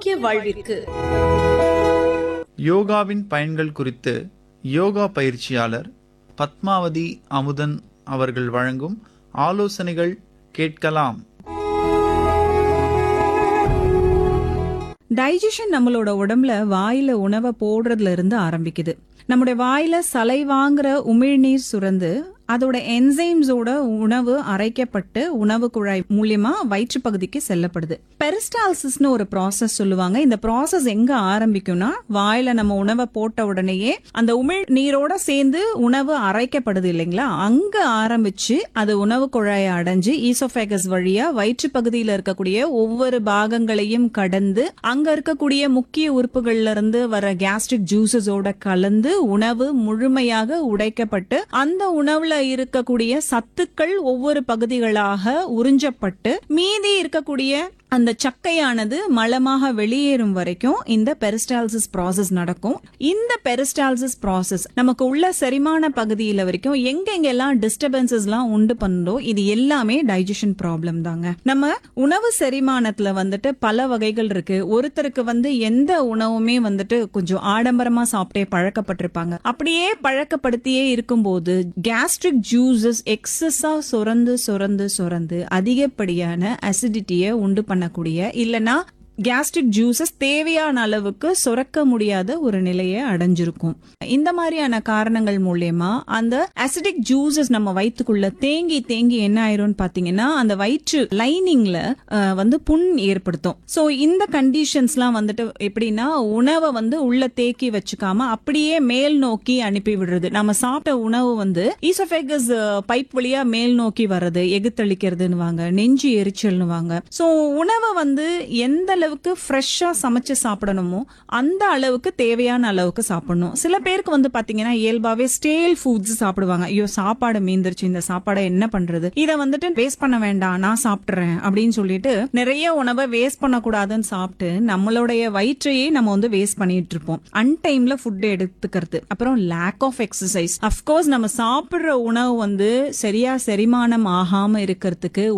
ஆரோக்கிய வாழ்விற்கு யோகாவின் பயன்கள் குறித்து யோகா பயிற்சியாளர் பத்மாவதி அமுதன் அவர்கள் வழங்கும் ஆலோசனைகள் கேட்கலாம் டைஜஷன் நம்மளோட உடம்புல வாயில உணவை போடுறதுல இருந்து ஆரம்பிக்குது நம்முடைய வாயில சலைவாங்கிற உமிழ்நீர் சுரந்து அதோட என்சைம்ஸோட உணவு அரைக்கப்பட்டு உணவு குழாய் மூலியமா வயிற்று பகுதிக்கு செல்லப்படுது பெரிஸ்டால்சிஸ்னு ஒரு ப்ராசஸ் சொல்லுவாங்க இந்த ப்ராசஸ் எங்க ஆரம்பிக்கும்னா வாயில நம்ம உணவை போட்ட உடனேயே அந்த உமிழ் நீரோட சேர்ந்து உணவு அரைக்கப்படுது இல்லைங்களா அங்க ஆரம்பிச்சு அது உணவு குழாயை அடைஞ்சு ஈசோபேகஸ் வழியா வயிற்று பகுதியில இருக்கக்கூடிய ஒவ்வொரு பாகங்களையும் கடந்து அங்க இருக்கக்கூடிய முக்கிய உறுப்புகள்ல இருந்து வர கேஸ்ட்ரிக் ஜூசஸோட கலந்து உணவு முழுமையாக உடைக்கப்பட்டு அந்த உணவுல இருக்கக்கூடிய சத்துக்கள் ஒவ்வொரு பகுதிகளாக உறிஞ்சப்பட்டு மீதி இருக்கக்கூடிய அந்த சக்கையானது மலமாக வெளியேறும் வரைக்கும் இந்த பெரிஸ்டால்சிஸ் ப்ராசஸ் நடக்கும் இந்த பெரிஸ்டால்சிஸ் ப்ராசஸ் நமக்கு உள்ள செரிமான பகுதியில வரைக்கும் எங்கெங்கெல்லாம் டிஸ்டர்பன்சஸ்லாம் உண்டு பண்ணுதோ இது எல்லாமே டைஜஷன் ப்ராப்ளம் தாங்க நம்ம உணவு செரிமானத்துல வந்துட்டு பல வகைகள் இருக்கு ஒருத்தருக்கு வந்து எந்த உணவுமே வந்துட்டு கொஞ்சம் ஆடம்பரமா சாப்பிட்டே பழக்கப்பட்டிருப்பாங்க அப்படியே பழக்கப்படுத்தியே இருக்கும்போது கேஸ்ட்ரிக் ஜூசஸ் எக்ஸஸா சுரந்து சுரந்து சுரந்து அதிகப்படியான அசிடிட்டியை உண்டு பண்ணக்கூடிய இல்லனா கேஸ்ட்ரிக் ஜூசஸ் தேவையான அளவுக்கு சுரக்க முடியாத ஒரு நிலையை அடைஞ்சிருக்கும் இந்த மாதிரியான காரணங்கள் மூலியமா அந்த அசிடிக் ஜூசஸ் நம்ம வயிற்றுக்குள்ள தேங்கி தேங்கி என்ன ஆயிரும்னு பாத்தீங்கன்னா அந்த வயிற்று லைனிங்ல வந்து புண் ஏற்படுத்தும் சோ இந்த கண்டிஷன்ஸ்லாம் வந்துட்டு எப்படின்னா உணவை வந்து உள்ள தேக்கி வச்சுக்காம அப்படியே மேல் நோக்கி அனுப்பி விடுறது நம்ம சாப்பிட்ட உணவு வந்து ஈசோபேகஸ் பைப் வழியா மேல் நோக்கி வர்றது எகுத்தளிக்கிறதுன்னு வாங்க நெஞ்சு எரிச்சல்னு வாங்க சோ உணவை வந்து எந்த அளவுக்கு ஃப்ரெஷ்ஷா சமைச்சு சாப்பிடணுமோ அந்த அளவுக்கு தேவையான அளவுக்கு சாப்பிடணும் சில பேருக்கு வந்து பாத்தீங்கன்னா இயல்பாவே ஸ்டேல் ஃபுட்ஸ் சாப்பிடுவாங்க ஐயோ சாப்பாடு மீந்துருச்சு இந்த சாப்பாடை என்ன பண்றது இதை வந்துட்டு வேஸ்ட் பண்ண வேண்டாம் நான் சாப்பிட்டுறேன் அப்படின்னு சொல்லிட்டு நிறைய உணவை வேஸ்ட் பண்ணக்கூடாதுன்னு சாப்பிட்டு நம்மளுடைய வயிற்றையே நம்ம வந்து வேஸ்ட் பண்ணிட்டு இருப்போம் அன்டைம்ல ஃபுட் எடுத்துக்கிறது அப்புறம் லேக் ஆஃப் எக்ஸசைஸ் அஃப்கோர்ஸ் நம்ம சாப்பிடுற உணவு வந்து சரியா செரிமானம் ஆகாம இருக்கிறதுக்கு